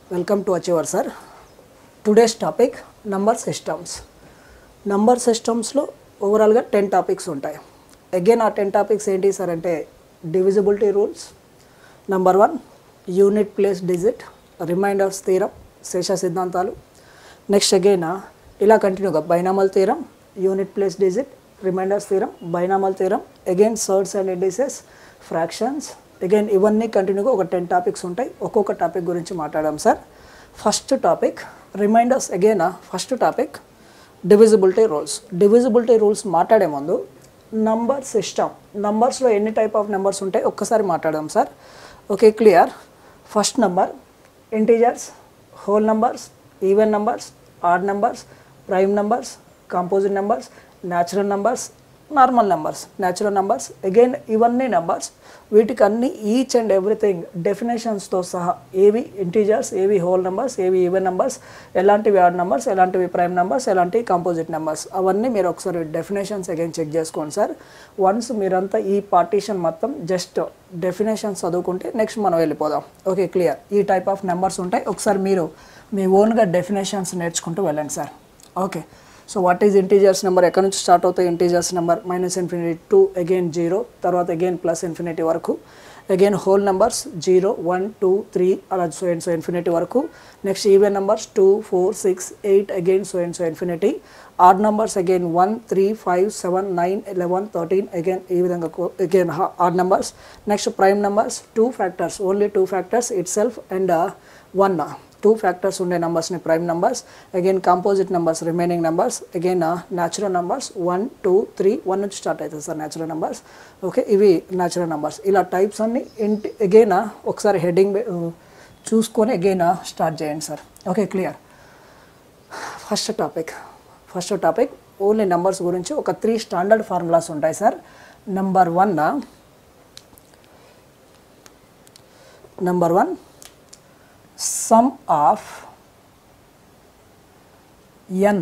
welcome to achiever sir today's topic number systems number సిస్టమ్స్లో ఓవరాల్గా ten topics ఉంటాయి again ఆ టెన్ టాపిక్స్ ఏంటి సార్ అంటే divisibility rules number one unit place digit remainders theorem శేష సిద్ధాంతాలు నెక్స్ట్ అగైన్ ఇలా కంటిన్యూగా binomial theorem unit place digit remainders theorem binomial theorem again surds and indices fractions again ఇవన్నీ కంటిన్యూగా ఒక టెన్ టాపిక్స్ ఉంటాయి ఒక్కొక్క టాపిక్ గురించి మాట్లాడాం sir first topic remainders again first topic divisibility rules divisibility rules మాట్లాడే ముందు నంబర్ సిస్టమ్ నంబర్స్లో ఎన్ని టైప్ ఆఫ్ నెంబర్స్ ఉంటాయి ఒక్కసారి మాట్లాడదాం sir okay clear first number integers whole numbers even numbers odd numbers prime numbers composite numbers natural numbers normal numbers natural numbers again ఇవన్నీ numbers వీటికి అన్ని each and everything డెఫినేషన్స్తో సహా ఏవి integers ఏవి whole numbers ఏవి ఈవెన్ నెంబర్స్ ఎలాంటివి odd numbers ఎలాంటివి prime numbers ఎలాంటివి కాంపోజిట్ నెంబర్స్ అవన్నీ మీరు ఒకసారి డెఫినేషన్స్ అగైన్ చెక్ చేసుకోండి సార్ వన్స్ మీరంతా ఈ పార్టీషన్ మొత్తం జస్ట్ డెఫినేషన్స్ చదువుకుంటే నెక్స్ట్ మనం వెళ్ళిపోదాం ఓకే క్లియర్ ఈ టైప్ ఆఫ్ నెంబర్స్ ఉంటాయి ఒకసారి మీరు మీ ఓన్గా డెఫినేషన్స్ నేర్చుకుంటూ వెళ్ళండి sir okay so what is integers number ఎక్కడి నుంచి స్టార్ట్ అవుతాయి integers number minus infinity to again zero తర్వాత అగైన్ ప్లస్ ఇన్ఫినిటీ వరకు again whole numbers zero one two three అలా సో అండ్ సో ఇన్ఫినిటీ వరకు next even numbers two four six eight again so and so infinity odd numbers again one three five seven nine eleven thirteen again ఈ విధంగా again odd numbers next prime numbers two factors only two factors itself and one two factors ఉండే నెంబర్స్ని prime numbers again composite numbers remaining numbers again natural numbers one two three one నుంచి start అవుతుంది sir natural numbers okay ఇవి natural numbers ఇలా types అన్ని ఇంటి again ఒకసారి heading చూసుకొని అగైన్ స్టార్ట్ చేయండి sir okay clear first topic first topic only numbers గురించి ఒక త్రీ స్టాండర్డ్ ఫార్ములాస్ ఉంటాయి sir number one number one sum of n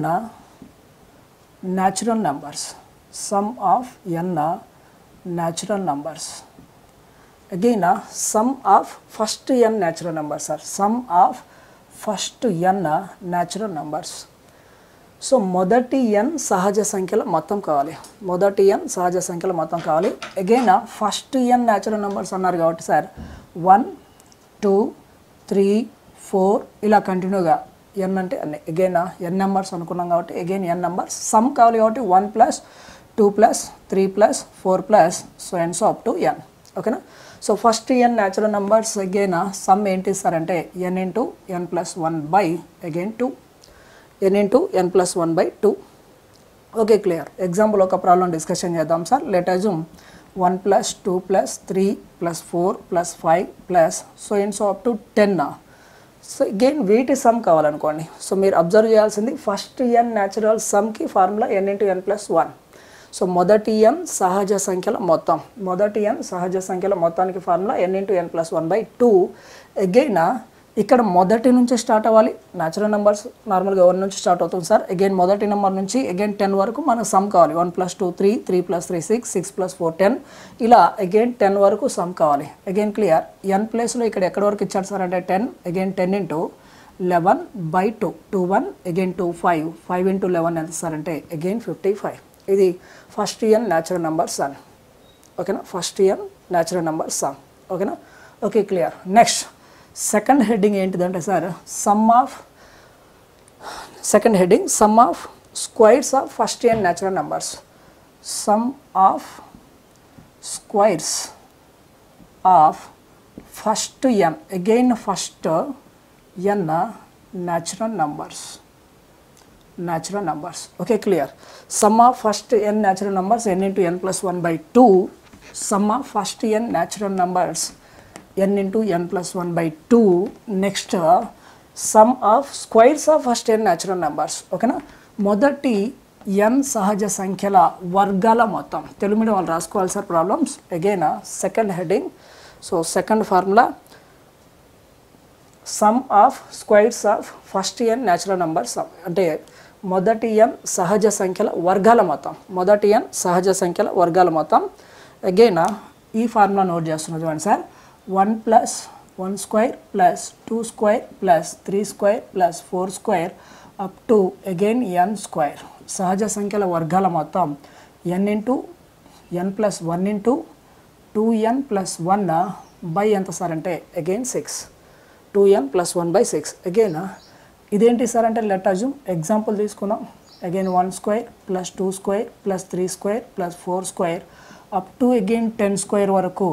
natural numbers sum of n natural numbers again uh, sum of first n natural numbers are sum of first n natural numbers so మొదటి n సహజ సంఖ్యల మొత్తం కావాలి మొదటి n సహజ సంఖ్యల మొత్తం కావాలి again first n natural numbers అన్నారు కాబట్టి sir one two three four ఇలా కంటిన్యూగా ఎన్ అంటే అన్ని అగైన్ ఎన్ నెంబర్స్ అనుకున్నాం కాబట్టి అగైన్ ఎన్ నెంబర్స్ సమ్ కావాలి కాబట్టి one plus two plus three plus four plus so n so up to n ఓకేనా so first n natural numbers again sum ఏంటి సార్ అంటే n into n plus one by again two n into n plus one by two okay clear example ఒక problem discussion చేద్దాం sir let assume one plus two plus three plus four plus five plus so in so up to ten so again వీటి sum కావాలనుకోండి so మీరు observe చేయాల్సింది first n natural సమ్కి formula n into n plus one so మొదటి n సహజ సంఖ్యల మొత్తం మొదటి ఎన్ సహజ సంఖ్యల మొత్తానికి formula n into n plus one by two again ఇక్కడ మొదటి నుంచి స్టార్ట్ అవ్వాలి న్యాచురల్ నెంబర్స్ నార్మల్గా వన్ నుంచి స్టార్ట్ అవుతుంది సార్ అగైన్ మొదటి నెంబర్ నుంచి అగైన్ టెన్ వరకు మనకు సమ్ కావాలి one plus two three three plus three six six plus four ten ఇలా అగైన్ టెన్ వరకు సమ్ కావాలి అగైన్ క్లియర్ ఎన్ ప్లేస్లో ఇక్కడ ఎక్కడి వరకు ఇచ్చాడు సార్ అంటే ten again ten into eleven by two two one again two five five into eleven ఎంత సార్ అంటే అగైన్ ఫిఫ్టీ ఫైవ్ ఇది first year natural number sum ఓకేనా first year natural number sum ఓకేనా okay clear next second heading ఏంటిదంటే sir sum of second heading sum of squares of first year natural numbers sum of squares of first n again first n natural numbers natural numbers okay clear sum of first n natural numbers n into n plus 1 by 2 sum of first n natural numbers n into n plus 1 by 2 next uh, sum of squares of first n natural numbers ఓకేనా మొదటి n సహజ సంఖ్యల వర్గాల మొత్తం Telugu medium వాళ్ళు రాసుకోవాలి sir problems again second heading so second formula sum of squares of first n natural number sum అంటే మొదటి ఎన్ సహజ సంఖ్యల వర్గాల మొత్తం మొదటి ఎన్ సహజ సంఖ్యల వర్గాల మొత్తం అగైన్ ఈ ఫార్ములా నోట్ చేస్తున్నా చూడండి sir one plus one square plus two square plus three square plus four square up to again n square సహజ సంఖ్యల వర్గాల మొత్తం n into n plus one into two n plus one by ఎంత sir అంటే again six two n plus one by six again ఇదేంటి sir అంటే let assume example తీసుకున్నాం again one square plus two square plus three square plus four square up to again ten square వరకు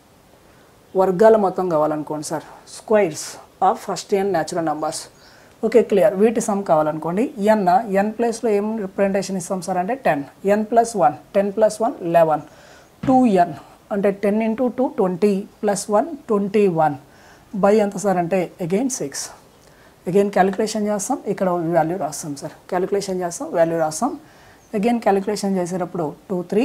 వర్గాల మొత్తం కావాలనుకోండి sir squares of first n natural numbers okay clear వీటి sum కావాలనుకోండి n n ప్లస్లో ఏం representation ఇస్తాం సార్ అంటే ten n plus one ten plus one eleven two n అంటే ten into two twenty plus one twenty one by ఎంత sir అంటే again six again calculation చేస్తాం ఇక్కడ వాల్యూ రాస్తాం సార్ క్యాలిక్యులేషన్ చేస్తాం వాల్యూ రాస్తాం అగైన్ క్యాలిక్యులేషన్ చేసేటప్పుడు two three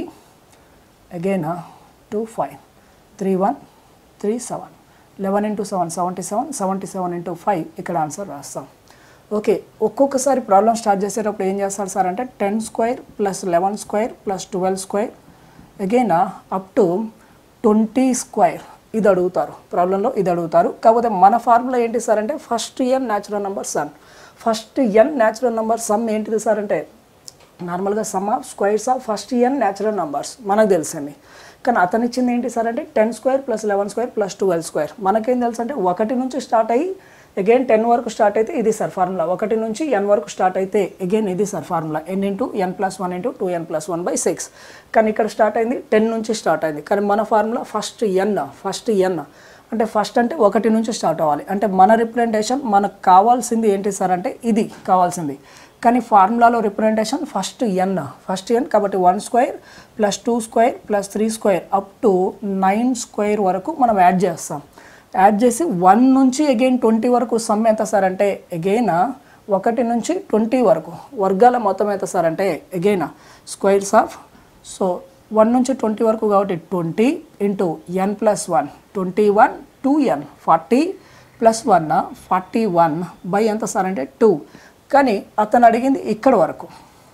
again two five three one three seven eleven into seven seventy seven seventy seven into five ఇక్కడ answer రాస్తాం ఓకే ఒక్కొక్కసారి ప్రాబ్లం స్టార్ట్ చేసేటప్పుడు ఏం చేస్తారు సార్ అంటే ten square plus eleven square plus twelve square again up to twenty square ఇది అడుగుతారు ప్రాబ్లంలో ఇది అడుగుతారు కాకపోతే మన ఫార్ములా ఏంటి సార్ అంటే first n natural number sum first n natural number sum ఏంటిది సార్ అంటే నార్మల్గా sum of squares of first n natural numbers మనకు తెలుసండి కానీ అతను ఇచ్చింది ఏంటి సార్ అంటే ten square plus eleven square plus twelve square మనకేం తెలుసు అంటే ఒకటి నుంచి స్టార్ట్ అయ్యి అగైన్ టెన్ వరకు స్టార్ట్ అయితే ఇది సార్ ఫార్ములా ఒకటి నుంచి ఎన్ వరకు స్టార్ట్ అయితే అగైన్ ఇది sir formula n into n plus one into two n plus one by six కానీ ఇక్కడ స్టార్ట్ అయింది టెన్ నుంచి స్టార్ట్ అయింది కానీ మన formula first n first n అంటే ఫస్ట్ అంటే ఒకటి నుంచి స్టార్ట్ అవ్వాలి అంటే మన రిప్రజెంటేషన్ మనకు కావాల్సింది ఏంటి సార్ అంటే ఇది కావాల్సింది కానీ ఫార్ములాలో representation first n first n కాబట్టి one square plus two square plus three square up to nine square వరకు మనం యాడ్ చేస్తాం యాడ్ చేసి వన్ నుంచి అగైన్ ట్వంటీ వరకు సమ్ ఎంత సార్ అంటే అగైన్ ఒకటి నుంచి ట్వంటీ వరకు వర్గాల మొత్తం ఎంత సార్ అంటే again squares of so one నుంచి ట్వంటీ వరకు కాబట్టి twenty into n plus one twenty one two n forty plus one forty one by ఎంత సార్ అంటే టూ కానీ అతను అడిగింది ఇక్కడ వరకు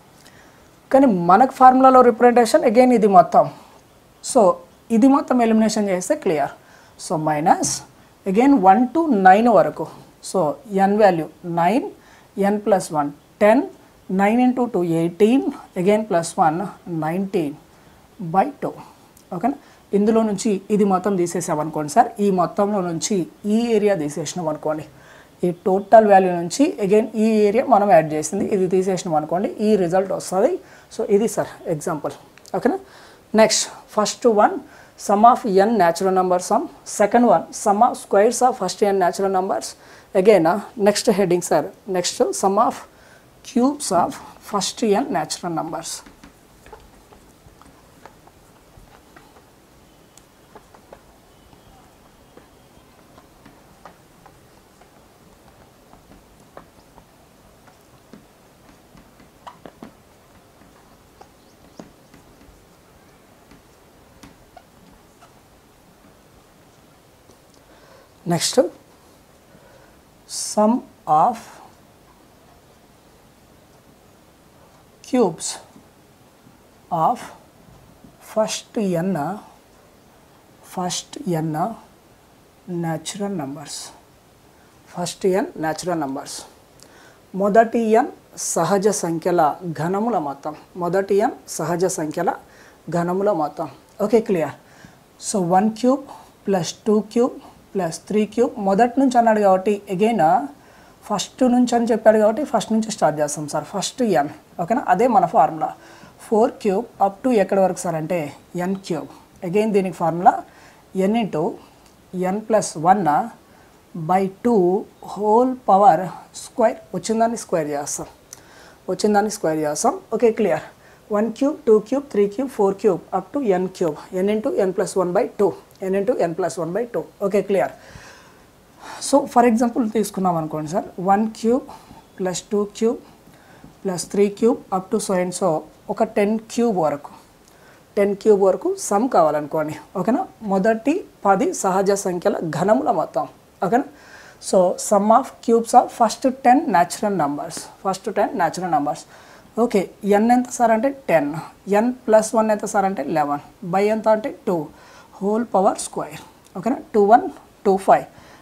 కానీ మనకు ఫార్ములాలో రిప్రజెంటేషన్ అగైన్ ఇది మొత్తం సో ఇది మొత్తం ఎలిమినేషన్ చేస్తే clear so minus again one to nine వరకు so n value nine n plus one ten nine into two eighteen again plus one nineteen by two ఓకేనా ఇందులో నుంచి ఇది మొత్తం తీసేసామనుకోండి సార్ ఈ మొత్తంలో నుంచి ఈ ఏరియా తీసేసినాం అనుకోండి ఈ టోటల్ వాల్యూ నుంచి అగైన్ ఈ ఏరియా మనం యాడ్ చేసింది ఇది తీసేసినాం అనుకోండి ఈ రిజల్ట్ వస్తుంది సో ఇది సార్ ఎగ్జాంపుల్ ఓకేనా next first one sum of n natural number sum second one sum of squares of first n natural numbers again next heading sir next sum of cubes of first n natural numbers next sum of cubes of first n first n natural numbers first n natural numbers మొదటి n సహజ సంఖ్యల ఘనముల మొత్తం మొదటి n సహజ సంఖ్యల ఘనముల మొత్తం okay clear so one cube plus two cube plus three cube మొదటి నుంచి అన్నాడు కాబట్టి అగైన్ ఫస్ట్ నుంచి అని చెప్పాడు కాబట్టి ఫస్ట్ నుంచి స్టార్ట్ చేస్తాం సార్ ఫస్ట్ ఎన్ ఓకేనా అదే మన formula four cube up to ఎక్కడి వరకు సార్ అంటే ఎన్ క్యూబ్ అగైన్ దీనికి formula n into n plus one by two whole power square వచ్చిందాన్ని స్క్వేర్ చేస్తాం వచ్చిందాన్ని స్క్వేర్ చేస్తాం okay clear one cube two cube three cube four cube up to n cube n into n plus one by two n into n plus one by two okay clear so for example తీసుకున్నాం అనుకోండి sir one cube plus two cube plus three cube up to so and so ఒక ten cube వరకు ten cube వరకు sum కావాలనుకోండి ఓకేనా మొదటి పది సహజ సంఖ్యల ఘనముల మొత్తం ఓకేనా so sum of cubes of first ten natural numbers first ten natural numbers okay n ఎంత సార్ అంటే టెన్ ఎన్ ప్లస్ వన్ ఎంత సార్ అంటే లెవెన్ బై ఎంత అంటే టూ హోల్ పవర్ స్క్వేర్ ఓకేనా two one two five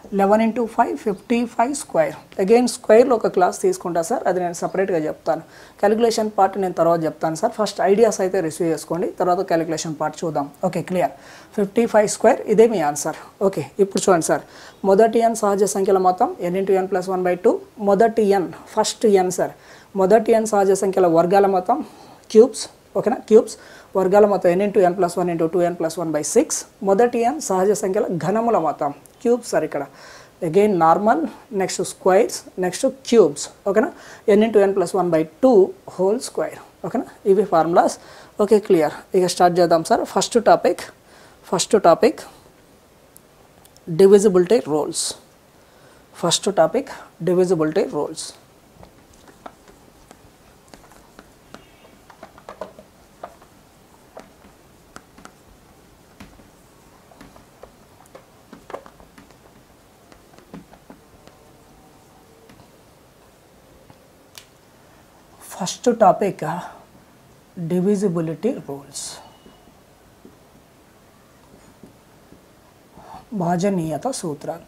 eleven into five fifty five square again స్క్వేర్లో ఒక class తీసుకుంటా సార్ అది నేను సపరేట్గా చెప్తాను క్యాలిక్యులేషన్ పార్ట్ నేను తర్వాత చెప్తాను సార్ ఫస్ట్ ఐడియాస్ అయితే రిసీవ్ చేసుకోండి తర్వాత క్యాలిక్యులేషన్ పార్ట్ చూద్దాం okay clear fifty five square ఇదే మీ ఆన్సర్ ఓకే ఇప్పుడు చూడండి సార్ మొదటి ఎన్ సహజ సంఖ్యల మొత్తం n into n plus one by two మొదటి ఎన్ ఫస్ట్ ఎన్ సార్ మొదటి ఎన్ సహజ సంఖ్యల వర్గాల మొత్తం క్యూబ్స్ ఓకేనా క్యూబ్స్ వర్గాల మొత్తం n into n plus one into two n plus one by six మొదటి ఎన్ సహజ సంఖ్యల ఘనముల మొత్తం క్యూబ్స్ సార్ ఇక్కడ again normal next squares next cubes ఓకేనా n into n plus one by two whole square ఓకేనా ఇవి ఫార్ములాస్ ఓకే క్లియర్ ఇక స్టార్ట్ చేద్దాం sir first topic first topic divisibility rules first topic divisibility rules first topic divisibility rules భాజనీయత సూత్రాలు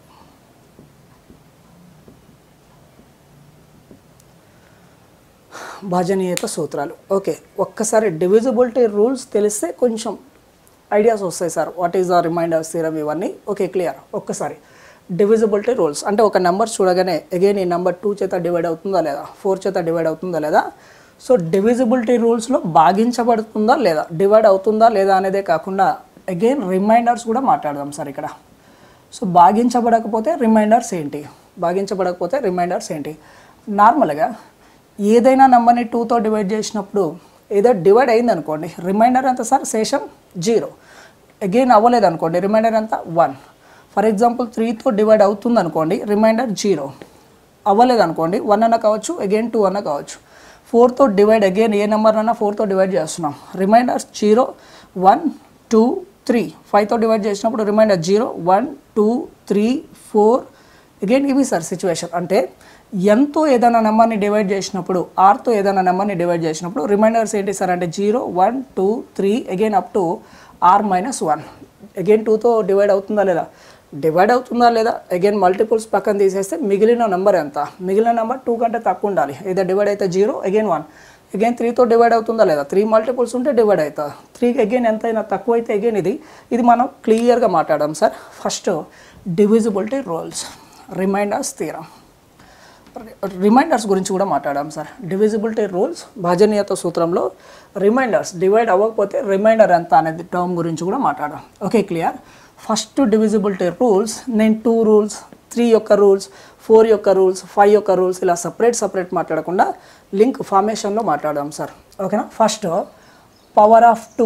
భాజనీయత సూత్రాలు okay ఒక్కసారి డివిజిబిలిటీ రూల్స్ తెలిస్తే కొంచెం ఐడియాస్ వస్తాయి sir what is the remainders theorem ఇవన్నీ ఓకే క్లియర్ ఒక్కసారి డివిజిబిలిటీ రూల్స్ అంటే ఒక నెంబర్ చూడగానే అగైన్ ఈ నెంబర్ టూ చేత డివైడ్ అవుతుందా లేదా ఫోర్ చేత డివైడ్ అవుతుందా లేదా సో డివిజిబిలిటీ రూల్స్లో భాగించబడుతుందా లేదా డివైడ్ అవుతుందా లేదా అనేదే కాకుండా అగైన్ రిమైండర్స్ కూడా మాట్లాడదాం సార్ ఇక్కడ సో భాగించబడకపోతే రిమైండర్స్ ఏంటి భాగించబడకపోతే రిమైండర్స్ ఏంటి నార్మల్గా ఏదైనా నెంబర్ని టూతో డివైడ్ చేసినప్పుడు ఏదో డివైడ్ అయింది అనుకోండి రిమైండర్ ఎంత సార్ శేషం జీరో అగైన్ అవ్వలేదు అనుకోండి రిమైండర్ ఎంత వన్ ఫర్ ఎగ్జాంపుల్ త్రీతో డివైడ్ అవుతుంది అనుకోండి రిమైండర్ జీరో అవ్వలేదు అనుకోండి వన్ అన్న కావచ్చు అగైన్ టూ అన్న కావచ్చు ఫోర్తో డివైడ్ అగైన్ ఏ నెంబర్ అన్నా ఫోర్తో డివైడ్ చేస్తున్నాం remainders zero one two three ఫైవ్తో డివైడ్ చేసినప్పుడు remainder zero one two three four again ఇవి సార్ సిచ్యువేషన్ అంటే ఎంతో ఏదైనా నెంబర్ని డివైడ్ చేసినప్పుడు ఆర్తో ఏదైనా నెంబర్ని డివైడ్ చేసినప్పుడు రిమైండర్స్ ఏంటి సార్ అంటే zero one two three again up to r minus one again టూతో డివైడ్ అవుతుందా లేదా డివైడ్ అవుతుందా లేదా అగైన్ మల్టిపుల్స్ పక్కన తీసేస్తే మిగిలిన నెంబర్ ఎంత మిగిలిన నెంబర్ టూ కంటే తక్కువ ఉండాలి ఏదో డివైడ్ అయితే జీరో అగైన్ వన్ అగైన్ త్రీతో డివైడ్ అవుతుందా లేదా త్రీ మల్టిపుల్స్ ఉంటే డివైడ్ అవుతా త్రీకి అగైన్ ఎంతైనా తక్కువ అయితే అగైన్ ఇది ఇది మనం క్లియర్గా మాట్లాడాం sir first divisibility rules remainders theorem remainders గురించి కూడా మాట్లాడాం సార్ డివిజిబిలిటీ రూల్స్ భాజనీయత సూత్రంలో రిమైండర్స్ డివైడ్ అవ్వకపోతే రిమైండర్ ఎంత అనేది టర్మ్ గురించి కూడా మాట్లాడాం okay clear first divisibility rules నేను టూ రూల్స్ త్రీ యొక్క రూల్స్ ఫోర్ యొక్క రూల్స్ ఫైవ్ యొక్క రూల్స్ ఇలా సపరేట్ సపరేట్ మాట్లాడకుండా లింక్ ఫార్మేషన్లో మాట్లాడాం సార్ ఓకేనా first power of two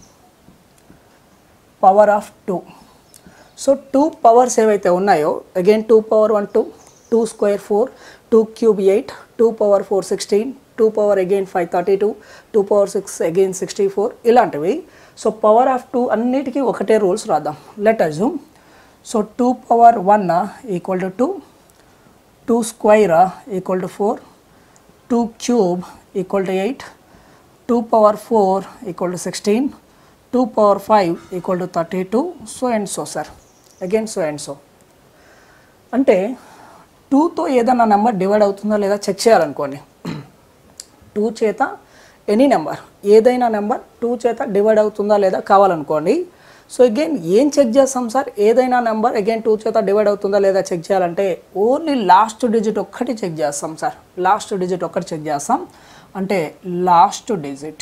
power of two so two powers ఏవైతే ఉన్నాయో again two power one two two square four two cube eight two power four sixteen two power again five thirty two two power six again sixty four ఇలాంటివి so power of two అన్నిటికీ ఒకటే rules రాద్దాం let assume so two power one equal to two two square equal to four two cube equal to eight two power four equal to sixteen two power five equal to thirty two so and so sir again so and so అంటే టూతో ఏదైనా number divide అవుతుందా లేదా check చేయాలనుకోండి two చేత any number ఏదైనా number two చేత divide అవుతుందా లేదా కావాలనుకోండి సో అగైన్ ఏం చెక్ చేస్తాం సార్ ఏదైనా నెంబర్ అగైన్ టూ చేత డివైడ్ అవుతుందా లేదా చెక్ చేయాలంటే ఓన్లీ లాస్ట్ డిజిట్ ఒక్కటి చెక్ చేస్తాం సార్ లాస్ట్ డిజిట్ ఒక్కటి చెక్ చేస్తాం అంటే లాస్ట్ డిజిట్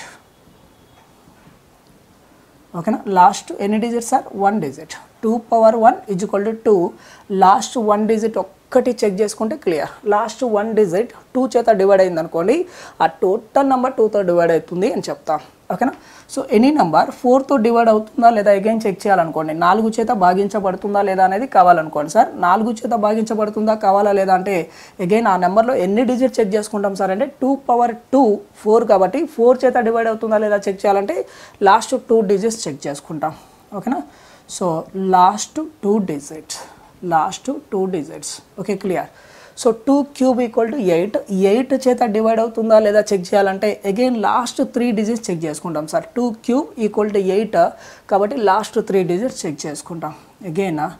ఓకేనా లాస్ట్ ఎన్ని digit sir one digit two power one is equal to two last one digit ఒక్కటి చెక్ చేసుకుంటే clear last one digit two చేత డివైడ్ అయింది అనుకోండి ఆ టోటల్ నెంబర్ టూతో డివైడ్ అవుతుంది అని చెప్తాం ఓకేనా సో ఎనీ నెంబర్ ఫోర్తో డివైడ్ అవుతుందా లేదా అగైన్ చెక్ చేయాలనుకోండి నాలుగు చేత భాగించబడుతుందా లేదా అనేది కావాలనుకోండి సార్ నాలుగు చేత భాగించబడుతుందా కావాలా లేదా అంటే అగైన్ ఆ నెంబర్లో ఎన్ని డిజిట్ చెక్ చేసుకుంటాం సార్ అంటే టూ పవర్ టూ ఫోర్ కాబట్టి ఫోర్ చేత డివైడ్ అవుతుందా లేదా చెక్ చేయాలంటే లాస్ట్ టూ డిజిట్స్ చెక్ చేసుకుంటాం ఓకేనా so last two digits last two digits okay clear so two cube equal to eight eight చేత డివైడ్ అవుతుందా లేదా చెక్ చేయాలంటే again last three digits check చేసుకుంటాం sir two cube equal to eight కాబట్టి last three digits check చేసుకుంటాం again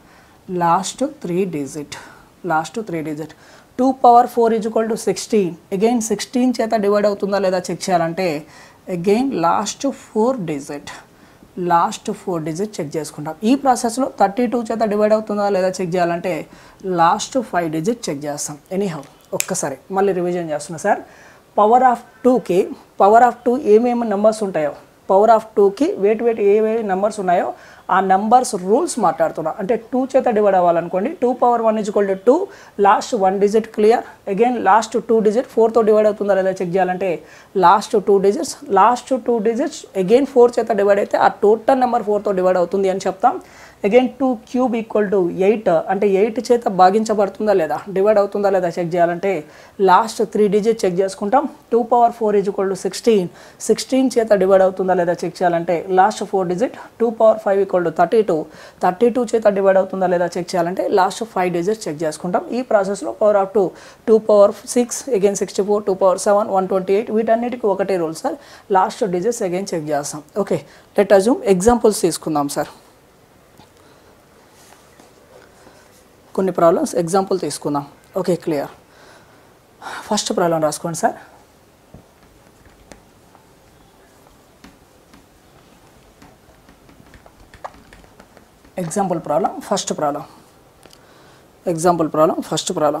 last three digit last three digit two power four is equal to sixteen again sixteen చేత divide అవుతుందా లేదా check చేయాలంటే again last four digit last four digit check చేసుకుంటాం ఈ ప్రాసెస్లో thirty two చేత divide అవుతుందా లేదా చెక్ చేయాలంటే లాస్ట్ ఫైవ్ డిజిట్ చెక్ చేస్తాం ఎనీహౌ ఒక్కసారి మళ్ళీ రివిజన్ చేస్తున్నా సార్ పవర్ ఆఫ్ టూకి పవర్ ఆఫ్ టూ ఏమేమి నెంబర్స్ ఉంటాయో పవర్ ఆఫ్ టూకి వేటి వేటి ఏవేవి నెంబర్స్ ఉన్నాయో ఆ నెంబర్స్ రూల్స్ మాట్లాడుతున్నా అంటే టూ చేత డివైడ్ అవ్వాలనుకోండి two power one is equal to two last one digit clear again last two digit ఫోర్తో డివైడ్ అవుతుందా లేదా చెక్ చేయాలంటే last two digits last two digits again four చేత డివైడ్ అయితే ఆ టోటల్ నెంబర్ ఫోర్తో డివైడ్ అవుతుంది అని చెప్తాం again two cube equal to eight అంటే ఎయిట్ చేత భాగించబడుతుందా లేదా డివైడ్ అవుతుందా లేదా చెక్ చేయాలంటే లాస్ట్ త్రీ డిజిట్ చెక్ చేసుకుంటాం two power four is equal to sixteen sixteen చేత డివైడ్ అవుతుందా లేదా చెక్ చేయాలంటే last four digit two power five equal to thirty two thirty two చేత డివైడ్ అవుతుందా లేదా చెక్ చేయాలంటే లాస్ట్ ఫైవ్ డిజిట్ చెక్ చేసుకుంటాం ఈ ప్రాసెస్లో power of two two power six again sixty four two power seven one twenty eight వీటన్నిటికీ ఒకటే rule sir last digits again check చేస్తాం ఓకే లెట్ అజ్యూమ్ ఎగ్జాంపుల్స్ తీసుకుందాం సార్ కొన్ని problems example తీసుకుందాం okay clear first problem రాసుకోండి sir example problem first problem example problem first problem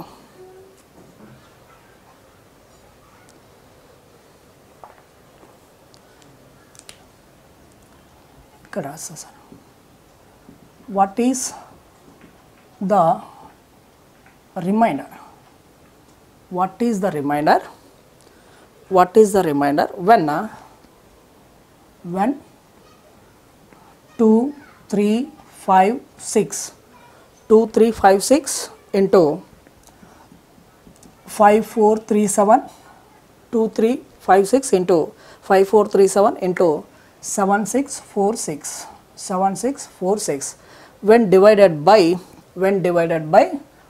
ఇక్కడ రాస్తా sir what is the remainder what is the remainder what is the remainder when uh, when 2 3 5 6 2 3 5 6 into 5 4 3 7 2 3 5 6 into 5 4 3 7 into 7 6 4 6 7 6 4 6 when divided by when divided by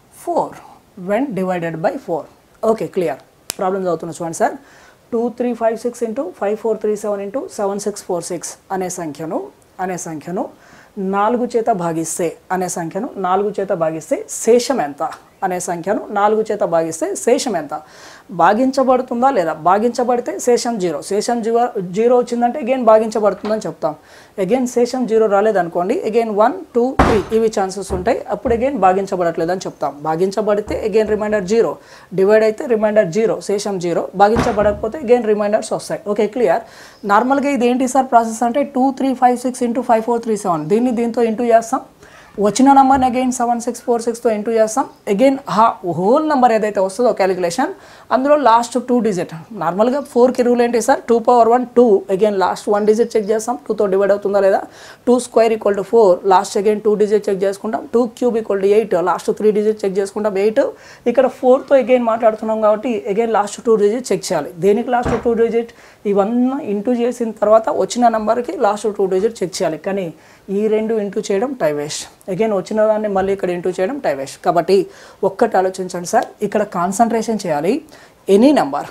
4 when divided by 4 okay clear problems అవుతున్న చూడండి sir two three five six into five four three seven into seven six four six అనే సంఖ్యను అనే సంఖ్యను నాలుగు చేత భాగిస్తే అనే సంఖ్యను నాలుగు చేత భాగిస్తే శేషం ఎంత అనే సంఖ్యను నాలుగు చేత భాగిస్తే శేషం ఎంత భాగించబడుతుందా లేదా భాగించబడితే శేషం జీరో శేషం జీరో జీరో వచ్చిందంటే అగైన్ భాగించబడుతుందని చెప్తాం అగైన్ శేషం జీరో రాలేదనుకోండి అగైన్ వన్ టూ త్రీ ఇవి ఛాన్సెస్ ఉంటాయి అప్పుడు అగైన్ భాగించబడట్లేదని చెప్తాం భాగించబడితే అగైన్ రిమైండర్ జీరో డివైడ్ అయితే రిమైండర్ జీరో శేషం జీరో భాగించబడకపోతే అగైన్ రిమైండర్స్ వస్తాయి ఓకే క్లియర్ నార్మల్గా ఇది ఏంటి సార్ ప్రాసెస్ అంటే two three five six into five four three seven దీన్ని దీంతో ఇంటూ చేస్తాం వచ్చిన నెంబర్ని అగైన్ సెవెన్ సిక్స్ ఫోర్ సిక్స్తో ఇంటూ చేస్తాం అగైన్ ఆ హోల్ నెంబర్ ఏదైతే వస్తుందో క్యాలిక్యులేషన్ అందులో లాస్ట్ టూ డిజిట్ నార్మల్గా ఫోర్కి రూల్ ఏంటి sir two power one two again last one digit check చేస్తాం టూతో డివైడ్ అవుతుందా లేదా two square equal to four last again two digit check చేసుకుంటాం two cube equal to eight last three digit check చేసుకుంటాం eight ఇక్కడ ఫోర్తో again మాట్లాడుతున్నాం కాబట్టి again last two digit check చేయాలి దేనికి లాస్ట్ టూ డిజిట్ ఇవన్నీ ఇంటూ చేసిన తర్వాత వచ్చిన నెంబర్కి లాస్ట్ టూ డిజిట్ చెక్ చేయాలి కానీ ఈ రెండు ఇంటూ చేయడం టై వేస్ట్ అగైన్ వచ్చిన దాన్ని మళ్ళీ ఇక్కడ ఇంటూ చేయడం టై వేస్ట్ కాబట్టి ఒక్కటి ఆలోచించండి సార్ ఇక్కడ కాన్సన్ట్రేషన్ చేయాలి ఎనీ నెంబర్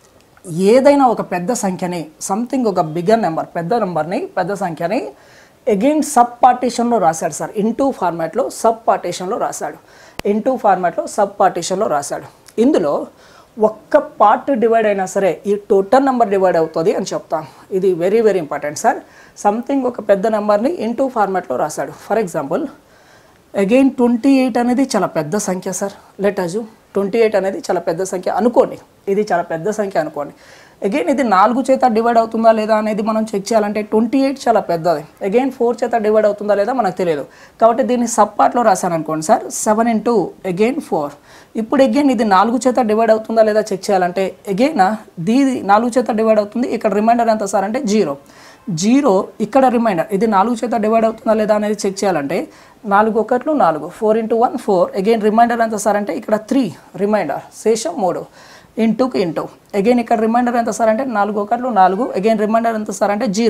ఏదైనా ఒక పెద్ద సంఖ్యని సంథింగ్ ఒక బిగ్గర్ నెంబర్ పెద్ద నెంబర్ని పెద్ద సంఖ్యని అగైన్ సబ్ పార్టీషన్లో రాశాడు సార్ ఇంటూ ఫార్మాట్లో సబ్ పార్టీషన్లో రాశాడు ఇంటూ ఫార్మాట్లో సబ్ పార్టీషన్లో రాశాడు ఇందులో ఒక్క పార్ట్ డివైడ్ అయినా సరే ఈ టోటల్ నెంబర్ డివైడ్ అవుతుంది అని చెప్తాం ఇది very very important sir something ఒక పెద్ద నెంబర్ని ఇంటూ ఫార్మాట్లో రాశాడు for example again twenty eight అనేది చాలా పెద్ద సంఖ్య sir let assume twenty eight అనేది చాలా పెద్ద సంఖ్య అనుకోండి ఇది చాలా పెద్ద సంఖ్య అనుకోండి అగైన్ ఇది నాలుగు చేత డివైడ్ అవుతుందా లేదా అనేది మనం చెక్ చేయాలంటే ట్వంటీ ఎయిట్ చాలా పెద్దది అగైన్ ఫోర్ చేత డివైడ్ అవుతుందా లేదా మనకు తెలియదు కాబట్టి దీన్ని సబ్ పార్ట్లో రాశాను అనుకోండి sir seven into again four ఇప్పుడు అగైన్ ఇది నాలుగు చేత డివైడ్ అవుతుందా లేదా చెక్ చేయాలంటే అగైన్ దీది నాలుగు చేత డివైడ్ అవుతుంది ఇక్కడ రిమైండర్ ఎంత సార్ అంటే జీరో జీరో ఇక్కడ రిమైండర్ ఇది నాలుగు చేత డివైడ్ అవుతుందా లేదా అనేది చెక్ చేయాలంటే నాలుగు ఒకట్లు నాలుగు four into one four again reminder ఎంత సార్ అంటే ఇక్కడ త్రీ రిమైండర్ శేషం మూడు ఇంటూకి ఇంటూ అగైన్ ఇక్కడ రిమైండర్ ఎంత సార్ అంటే నాలుగు ఒకట్లు నాలుగు అగైన్ రిమైండర్ ఎంత సార్ అంటే జీరో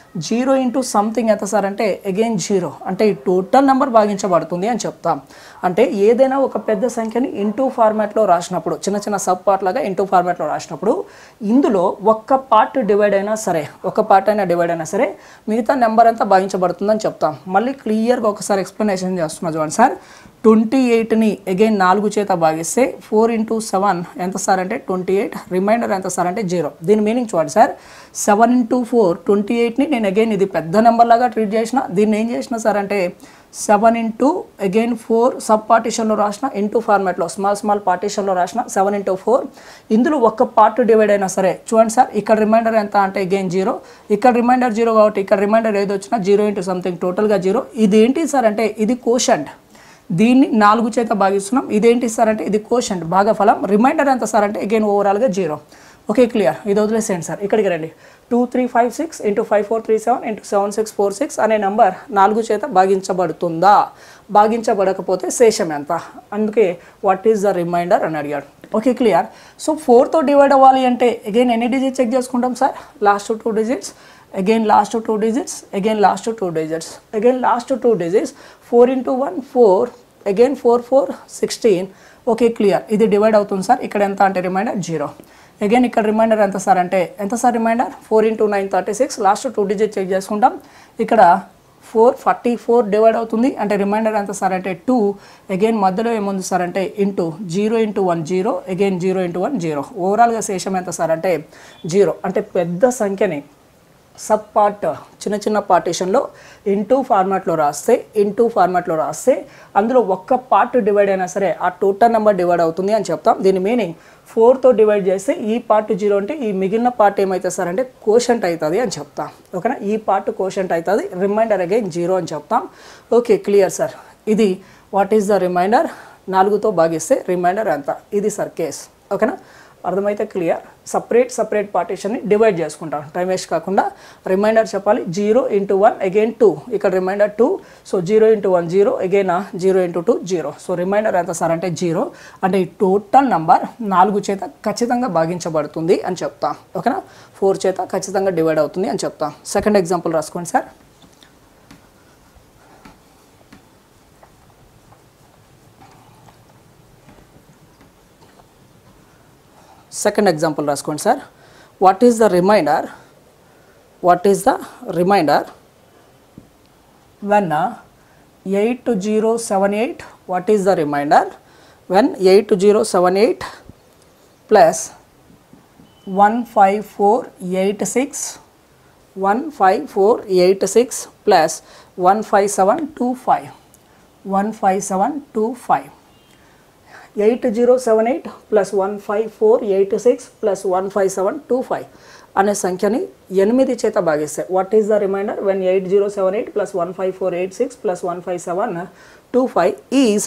జీరో ఇంటూ సంథింగ్ ఎంత సార్ అంటే అగైన్ జీరో అంటే ఈ టోటల్ నెంబర్ భాగించబడుతుంది అని చెప్తాం అంటే ఏదైనా ఒక పెద్ద సంఖ్యని ఇంటూ ఫార్మాట్లో రాసినప్పుడు చిన్న చిన్న సబ్ పార్ట్ లాగా ఇంటూ ఫార్మాట్లో రాసినప్పుడు ఇందులో ఒక్క పార్ట్ డివైడ్ అయినా సరే ఒక పార్ట్ అయినా డివైడ్ అయినా సరే మిగతా నెంబర్ అంతా భాగించబడుతుందని చెప్తాం మళ్ళీ క్లియర్గా ఒకసారి ఎక్స్ప్లెనేషన్ చేస్తున్నా చూడండి సార్ ట్వంటీ ఎయిట్ని అగైన్ నాలుగు చేత భాగిస్తే ఫోర్ ఇంటూ సెవెన్ ఎంత సార్ అంటే ట్వంటీ ఎయిట్ రిమైండర్ ఎంత సార్ అంటే జీరో దీని మీనింగ్ చూడండి sir seven into four twenty ఎయిట్ని నేను అగైన్ ఇది పెద్ద నెంబర్ లాగా ట్రీట్ చేసిన దీన్ని ఏం చేసిన సార్ అంటే seven into again four sub పార్టీషన్లో రాసిన ఇంటూ ఫార్మాట్లో స్మాల్ స్మాల్ పార్టీషన్లో రాసిన సెవెన్ ఇంటూ ఫోర్ ఇందులో ఒక్క పార్ట్ డివైడ్ అయినా సరే చూడండి సార్ ఇక్కడ రిమైండర్ ఎంత అంటే అగైన్ జీరో ఇక్కడ రిమైండర్ జీరో కాబట్టి ఇక్కడ రిమైండర్ ఏది వచ్చినా జీరో ఇంటూ సంథింగ్ టోటల్గా జీరో ఇది ఏంటి సార్ అంటే ఇది కోషంట్ దీన్ని నాలుగు చేత భాగిస్తున్నాం ఇదేంటి సార్ అంటే ఇది కోషంట్ భాగఫలం రిమైండర్ ఎంత సార్ అంటే అగైన్ ఓవరాల్గా జీరో ఓకే క్లియర్ ఇది వదిలేసేయండి సార్ ఇక్కడికి రండి two three five six into five four three seven into seven six four six అనే నంబర్ నాలుగు చేత భాగించబడుతుందా భాగించబడకపోతే శేషం ఎంత అందుకే వాట్ ఈస్ ద రిమైండర్ అని అడిగాడు ఓకే క్లియర్ సో ఫోర్తో డివైడ్ అవ్వాలి అంటే అగైన్ ఎన్ని డిజిట్స్ చెక్ చేసుకుంటాం sir last two digits again last two digits again last two digits again last two digits four into one four again four four sixteen okay clear ఇది divide అవుతుంది sir ఇక్కడ ఎంత అంటే remainder zero again ఇక్కడ reminder ఎంత sir అంటే ఎంత sir remainder four into nine thirty six last two digit check చేసుకుంటాం ఇక్కడ ఫోర్ ఫార్టీ ఫోర్ డివైడ్ అవుతుంది అంటే రిమైండర్ ఎంత సార్ అంటే టూ అగైన్ మధ్యలో ఏముంది సార్ అంటే into zero into one zero again zero into one zero ఓవరాల్గా శేషం ఎంత సార్ అంటే జీరో అంటే పెద్ద సంఖ్యని సబ్ పార్ట్ చిన్న చిన్న పార్టీషన్లో ఇంటూ ఫార్మాట్లో రాస్తే ఇంటూ ఫార్మాట్లో రాస్తే అందులో ఒక్క పార్ట్ డివైడ్ అయినా సరే ఆ టోటల్ నెంబర్ డివైడ్ అవుతుంది అని చెప్తాం దీని మీనింగ్ ఫోర్తో డివైడ్ చేస్తే ఈ పార్ట్ జీరో అంటే ఈ మిగిలిన పార్ట్ ఏమైతే సార్ అంటే కోషంట్ అవుతుంది అని చెప్తాం ఓకేనా ఈ పార్ట్ కోషంట్ అవుతుంది రిమైండర్ అగైన్ జీరో అని చెప్తాం ఓకే క్లియర్ సార్ ఇది వాట్ ఈస్ ద రిమైండర్ నాలుగుతో భాగిస్తే రిమైండర్ ఎంత ఇది సార్ కేస్ ఓకేనా అర్థమైతే క్లియర్ సపరేట్ సపరేట్ పార్టీషన్ని డివైడ్ చేసుకుంటాం టైం వేస్ట్ కాకుండా రిమైండర్ చెప్పాలి zero into one again two ఇక్కడ remainder two so zero into one zero again zero into two zero so remainder ఎంత సార్ అంటే జీరో అంటే ఈ టోటల్ నంబర్ నాలుగు చేత ఖచ్చితంగా భాగించబడుతుంది అని చెప్తాం ఓకేనా ఫోర్ చేత ఖచ్చితంగా డివైడ్ అవుతుంది అని చెప్తాం సెకండ్ ఎగ్జాంపుల్ రాసుకోండి సార్ సెకండ్ ఎగ్జాంపుల్ రాసుకోండి sir what is the remainder what is the remainder when eight zero seven eight what is the remainder when eight zero seven eight plus one five four eight six one five four eight six plus one five seven two five one five seven two five eight zero seven eight plus one five four eight six plus one five seven two five అనే సంఖ్యని ఎనిమిది చేత భాగిస్తాయి what is the remainder when eight zero seven eight plus one five four eight six plus one five seven two five is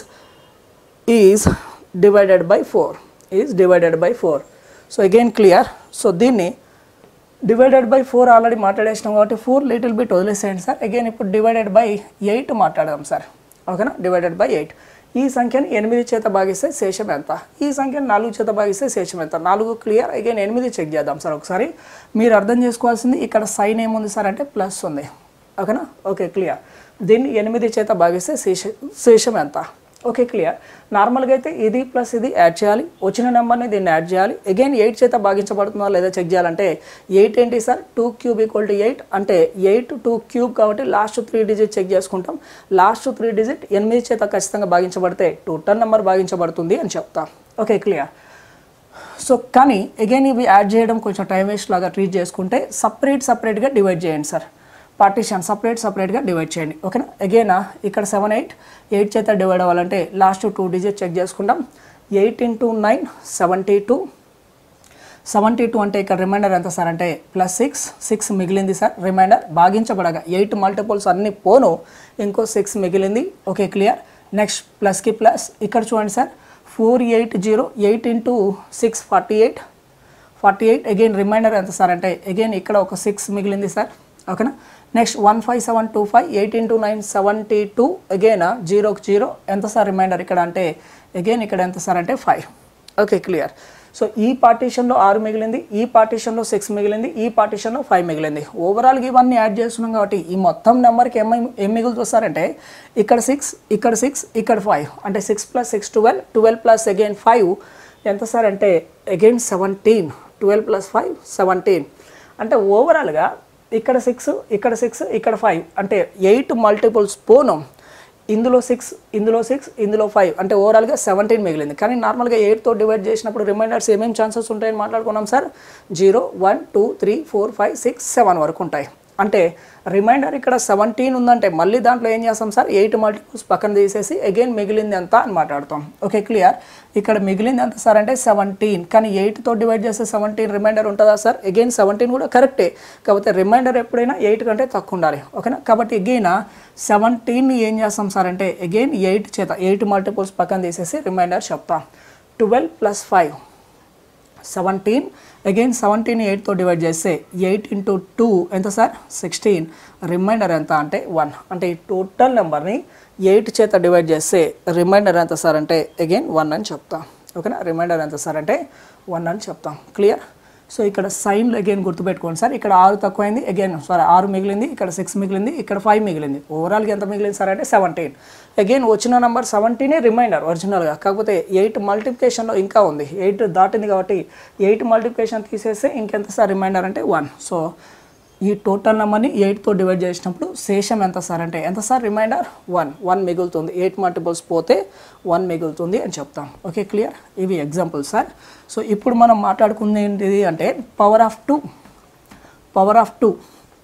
is divided by four is divided by four so again clear so దీన్ని divided by four already మాట్లాడేసినాం కాబట్టి four little bit వదిలేసేయండి sir again ఇప్పుడు divided by eight మాట్లాడదాం sir ఓకేనా divided by eight ఈ సంఖ్యని ఎనిమిది చేత భాగిస్తే శేషం ఎంత ఈ సంఖ్యను నాలుగు చేత భాగిస్తే శేషం ఎంత నాలుగు క్లియర్ అగైన్ ఎనిమిది చెక్ చేద్దాం సార్ ఒకసారి మీరు అర్థం చేసుకోవాల్సింది ఇక్కడ సైన్ ఏముంది సార్ అంటే ప్లస్ ఉంది ఓకేనా ఓకే క్లియర్ దీన్ని ఎనిమిది చేత భాగిస్తే శేష శేషం ఎంత ఓకే క్లియర్ నార్మల్గా అయితే ఇది ప్లస్ ఇది యాడ్ చేయాలి వచ్చిన నెంబర్ని దీన్ని యాడ్ చేయాలి అగైన్ ఎయిట్ చేత భాగించబడుతుందా లేదా చెక్ చేయాలంటే ఎయిట్ ఏంటి sir two cube equal to eight అంటే ఎయిట్ టూ క్యూబ్ కాబట్టి లాస్ట్ త్రీ డిజిట్ చెక్ చేసుకుంటాం లాస్ట్ త్రీ డిజిట్ ఎనిమిది చేత ఖచ్చితంగా భాగించబడితే టోటల్ నెంబర్ భాగించబడుతుంది అని చెప్తాం ఓకే క్లియర్ సో కానీ అగైన్ ఇవి యాడ్ చేయడం కొంచెం టైం వేస్ట్ లాగా ట్రీట్ చేసుకుంటే సపరేట్ సపరేట్గా డివైడ్ చేయండి సార్ పార్టీషన్ సపరేట్ సపరేట్గా డివైడ్ చేయండి ఓకేనా అగైన్ ఇక్కడ సెవెన్ ఎయిట్ ఎయిట్ చేత డివైడ్ అవ్వాలంటే లాస్ట్ టూ డిజిట్ చెక్ చేసుకుంటాం eight into nine seventy two seventy two అంటే ఇక్కడ రిమైండర్ ఎంత సార్ అంటే ప్లస్ సిక్స్ సిక్స్ మిగిలింది సార్ రిమైండర్ భాగించబడగా ఎయిట్ మల్టిపుల్స్ అన్ని పోను ఇంకో సిక్స్ మిగిలింది ఓకే క్లియర్ నెక్స్ట్ ప్లస్కి ప్లస్ ఇక్కడ చూడండి sir four eight zero eight into six forty eight forty eight again reminder ఎంత సార్ అంటే అగైన్ ఇక్కడ ఒక సిక్స్ మిగిలింది సార్ ఓకేనా next one five seven two five eight into nine seventy two again జీరోకి జీరో ఎంత సార్ రిమైండర్ ఇక్కడ అంటే అగైన్ ఇక్కడ ఎంత సార్ అంటే ఫైవ్ ఓకే క్లియర్ సో ఈ పార్టీషన్లో ఆరు మిగిలింది ఈ పార్టీషన్లో సిక్స్ మిగిలింది ఈ పార్టీషన్లో ఫైవ్ మిగిలింది ఓవరాల్గా ఇవన్నీ యాడ్ చేస్తున్నాం కాబట్టి ఈ మొత్తం నెంబర్కి ఏమై ఏం మిగులుతొస్తారంటే ఇక్కడ సిక్స్ ఇక్కడ సిక్స్ ఇక్కడ ఫైవ్ అంటే six plus six twelve twelve plus again five ఎంత సార్ అంటే again seventeen twelve plus five seventeen అంటే ఓవరాల్గా ఇక్కడ సిక్స్ ఇక్కడ సిక్స్ ఇక్కడ ఫైవ్ అంటే ఎయిట్ మల్టిపుల్స్ పోను ఇందులో సిక్స్ ఇందులో సిక్స్ ఇందులో ఫైవ్ అంటే ఓవరాల్గా సెవెంటీన్ మిగిలింది కానీ నార్మల్గా ఎయిట్తో డివైడ్ చేసినప్పుడు రిమైండర్స్ ఏమేమి ఛాన్సెస్ ఉంటాయని మాట్లాడుకున్నాం sir zero one two three four five six seven వరకు ఉంటాయి అంటే రిమైండర్ ఇక్కడ సెవెంటీన్ ఉందంటే మళ్ళీ దాంట్లో ఏం చేస్తాం సార్ ఎయిట్ మల్టిపుల్స్ పక్కన తీసేసి అగైన్ మిగిలింది ఎంత అని మాట్లాడతాం ఓకే క్లియర్ ఇక్కడ మిగిలింది ఎంత సార్ అంటే సెవెంటీన్ కానీ ఎయిట్తో డివైడ్ చేస్తే సెవెంటీన్ రిమైండర్ ఉంటుందా సార్ అగైన్ సెవెంటీన్ కూడా కరెక్టే కాకపోతే రిమైండర్ ఎప్పుడైనా ఎయిట్ కంటే తక్కువ ఉండాలి ఓకేనా కాబట్టి అగైన్ సెవెంటీన్ ఏం చేస్తాం సార్ అంటే అగైన్ ఎయిట్ చేత ఎయిట్ మల్టిపుల్స్ పక్కన తీసేసి రిమైండర్ చెప్తాం twelve plus five seventeen again seventeen ఎయిట్తో డివైడ్ చేస్తే ఎయిట్ ఇంటూ టూ ఎంత సార్ సిక్స్టీన్ రిమైండర్ ఎంత అంటే వన్ అంటే ఈ టోటల్ నెంబర్ని ఎయిట్ చేత డివైడ్ చేస్తే రిమైండర్ ఎంత సార్ అంటే అగైన్ వన్ అని చెప్తాం ఓకేనా రిమైండర్ ఎంత సార్ అంటే వన్ అని చెప్తాం క్లియర్ సో ఇక్కడ సైన్లు అగైన్ గుర్తుపెట్టుకోండి సార్ ఇక్కడ ఆరు తక్కువైంది అగైన్ సారీ ఆరు మిగిలింది ఇక్కడ సిక్స్ మిగిలింది ఇక్కడ ఫైవ్ మిగిలింది ఓవరాల్గా ఎంత మిగిలింది సార్ అంటే సెవెంటీన్ అగైన్ వచ్చిన నెంబర్ సెవెంటీనే రిమైండర్ ఒరిజినల్గా కాకపోతే ఎయిట్ మల్టిప్లికేషన్లో ఇంకా ఉంది ఎయిట్ దాటింది కాబట్టి ఎయిట్ మల్టిప్లికేషన్ తీసేస్తే ఇంకెంత సార్ రిమైండర్ అంటే వన్ సో ఈ టోటల్ నెంబర్ని ఎయిట్తో డివైడ్ చేసినప్పుడు శేషం ఎంత సార్ అంటే ఎంత సార్ రిమైండర్ వన్ వన్ మిగులుతుంది ఎయిట్ మల్టిపుల్స్ పోతే వన్ మిగులుతుంది అని చెప్తాం ఓకే క్లియర్ ఇవి ఎగ్జాంపుల్ సార్ సో ఇప్పుడు మనం మాట్లాడుకుంది ఏంటిది అంటే power of two power of two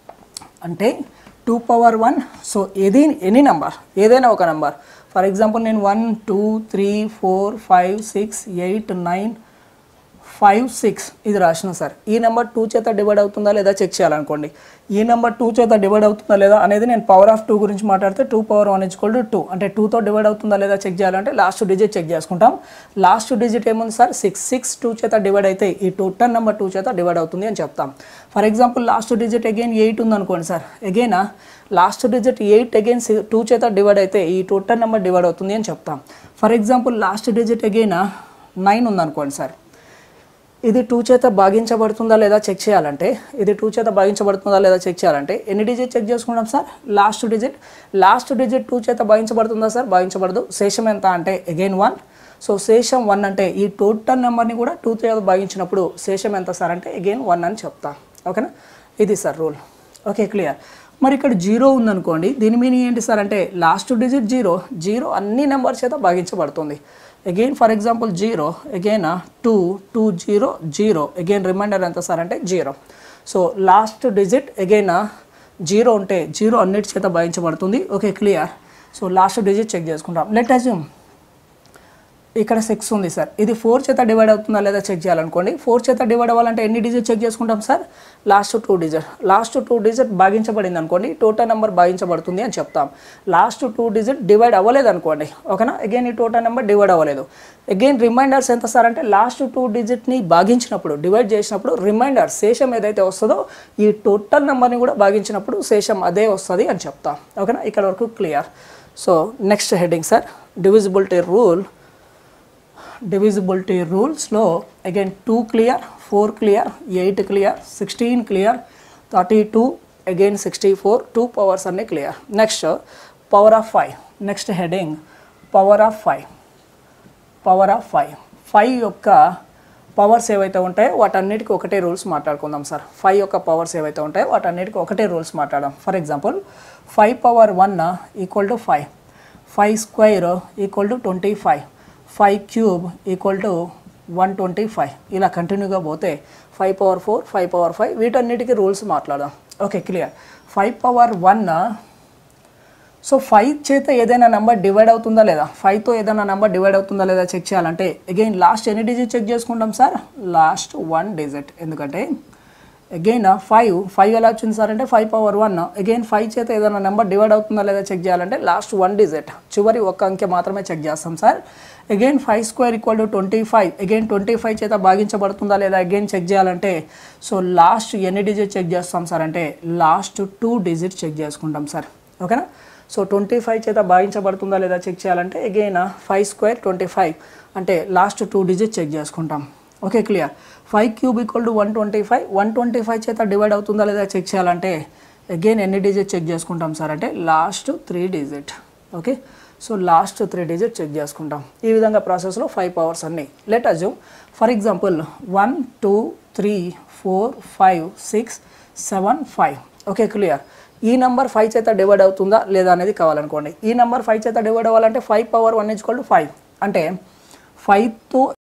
అంటే టూ పవర్ వన్ సో ఏది ఎనీ నెంబర్ ఏదైనా ఒక నెంబర్ ఫర్ ఎగ్జాంపుల్ నేను one two three four five six eight nine five six ఇది రాసిన సార్ ఈ నెంబర్ టూ చేత డివైడ్ అవుతుందా లేదా చెక్ చేయాలనుకోండి ఈ నెంబర్ టూ చేత డివైడ్ అవుతుందా లేదా అనేది నేను పవర్ ఆఫ్ టూ గురించి మాట్లాడితే టూ పవర్ వన్ ఇచ్చుకోల్ టు టూ అంటే టూతో డివైడ్ అవుతుందా లేదా చెక్ చేయాలంటే లాస్ట్ డిజిట్ చెక్ చేసుకుంటాం లాస్ట్ డిజిట్ ఏముంది సార్ సిక్స్ సిక్స్ టూ చేత డివైడ్ అయితే ఈ టోటల్ నెంబర్ టూ చేత డివైడ్ అవుతుంది అని చెప్తాం for example last digit again eight ఉంది అనుకోండి sir again last digit eight again two చేత డివైడ్ అయితే ఈ టోటల్ నెంబర్ డివైడ్ అవుతుంది అని చెప్తాం for example last digit again nine ఉందనుకోండి సార్ ఇది టూ చేత భాగించబడుతుందా లేదా చెక్ చేయాలంటే ఇది టూ చేత భాగించబడుతుందా లేదా చెక్ చేయాలంటే ఎన్ని డిజిట్ చెక్ చేసుకుంటాం sir last digit last digit two చేత భాగించబడుతుందా సార్ భాగించబడదు శేషం ఎంత అంటే అగైన్ వన్ సో శేషం వన్ అంటే ఈ టోటల్ నెంబర్ని కూడా టూ చేత భాగించినప్పుడు శేషం ఎంత సార్ అంటే అగైన్ వన్ అని చెప్తా ఓకేనా ఇది సార్ రూల్ ఓకే క్లియర్ మరి ఇక్కడ జీరో ఉందనుకోండి దీని మీనింగ్ ఏంటి సార్ అంటే లాస్ట్ డిజిట్ జీరో జీరో అన్ని నెంబర్ చేత భాగించబడుతుంది again for example zero again two two zero zero again reminder ఎంత సార్ అంటే zero so last digit again zero ఉంటే జీరో అన్నిటి చేత భావించబడుతుంది okay clear so last digit check చేసుకుంటాం లెట్ అజ్యూమ్ ఇక్కడ సిక్స్ ఉంది సార్ ఇది ఫోర్ చేత డివైడ్ అవుతుందా లేదా చెక్ చేయాలనుకోండి ఫోర్ చేత డివైడ్ అవ్వాలంటే ఎన్ని డిజిట్ చెక్ చేసుకుంటాం sir last two digit last two digit భాగించబడింది అనుకోండి టోటల్ నెంబర్ భాగించబడుతుంది అని చెప్తాం లాస్ట్ టూ డిజిట్ డివైడ్ అవ్వలేదు అనుకోండి ఓకేనా అగైన్ ఈ టోటల్ నెంబర్ డివైడ్ అవ్వలేదు అగైన్ రిమైండర్స్ ఎంత సార్ అంటే లాస్ట్ టూ డిజిట్ని భాగించినప్పుడు డివైడ్ చేసినప్పుడు రిమైండర్ శేషం ఏదైతే వస్తుందో ఈ టోటల్ నెంబర్ని కూడా భాగించినప్పుడు శేషం అదే వస్తుంది అని చెప్తాం ఓకేనా ఇక్కడ వరకు clear so next heading sir divisibility rule divisibility రూల్స్లో again two clear four clear eight clear sixteen clear thirty two again sixty four two powers అన్నీ clear next power of five next heading power of five power of five five యొక్క powers ఏవైతే ఉంటాయో వాటన్నిటికీ ఒకటే rules మాట్లాడుకుందాం sir five యొక్క powers ఏవైతే ఉంటాయో వాటన్నిటికీ ఒకటే రూల్స్ మాట్లాడదాం for example five power one equal to five five square equal to twenty five five cube equal to one twenty five ఇలా కంటిన్యూగా పోతే five power four five power five వీటన్నిటికీ రూల్స్ మాట్లాడదాం okay clear five power one so five చేత ఏదైనా number divide అవుతుందా లేదా ఫైవ్తో ఏదైనా నెంబర్ డివైడ్ అవుతుందా లేదా చెక్ చేయాలంటే అగైన్ లాస్ట్ ఎన్ని డిజిట్ చెక్ చేసుకుంటాం సార్ లాస్ట్ వన్ డిజిట్ ఎందుకంటే అగైన్ ఫైవ్ ఫైవ్ ఎలా వచ్చింది సార్ అంటే five power one again five చేత ఏదైనా నెంబర్ డివైడ్ అవుతుందా లేదా చెక్ చేయాలంటే లాస్ట్ వన్ డిజిట్ చివరి ఒక్క అంకె మాత్రమే చెక్ చేస్తాం sir again five square equal to twenty five again twenty five చేత భాగించబడుతుందా లేదా అగైన్ చెక్ చేయాలంటే సో లాస్ట్ ఎన్ని డిజిట్ చెక్ చేస్తాం సార్ అంటే లాస్ట్ టూ డిజిట్ చెక్ చేసుకుంటాం సార్ ఓకేనా సో ట్వంటీ ఫైవ్ చేత భాగించబడుతుందా లేదా చెక్ చేయాలంటే again five square twenty five అంటే లాస్ట్ టూ డిజిట్ చెక్ చేసుకుంటాం okay clear five cube equal to one twenty five one twenty five చేత డివైడ్ అవుతుందా లేదా చెక్ చేయాలంటే అగైన్ ఎన్ని డిజిట్ చెక్ చేసుకుంటాం సార్ అంటే last three digit okay so last three digit check చేసుకుంటాం ఈ విధంగా ప్రాసెస్లో ఫైవ్ పవర్స్ అన్ని let assume for example one two three four five six seven five okay clear ఈ నెంబర్ ఫైవ్ చేత డివైడ్ అవుతుందా లేదా అనేది కావాలనుకోండి ఈ నెంబర్ ఫైవ్ చేత డివైడ్ అవ్వాలంటే five power one equal to five అంటే ఫైవ్తో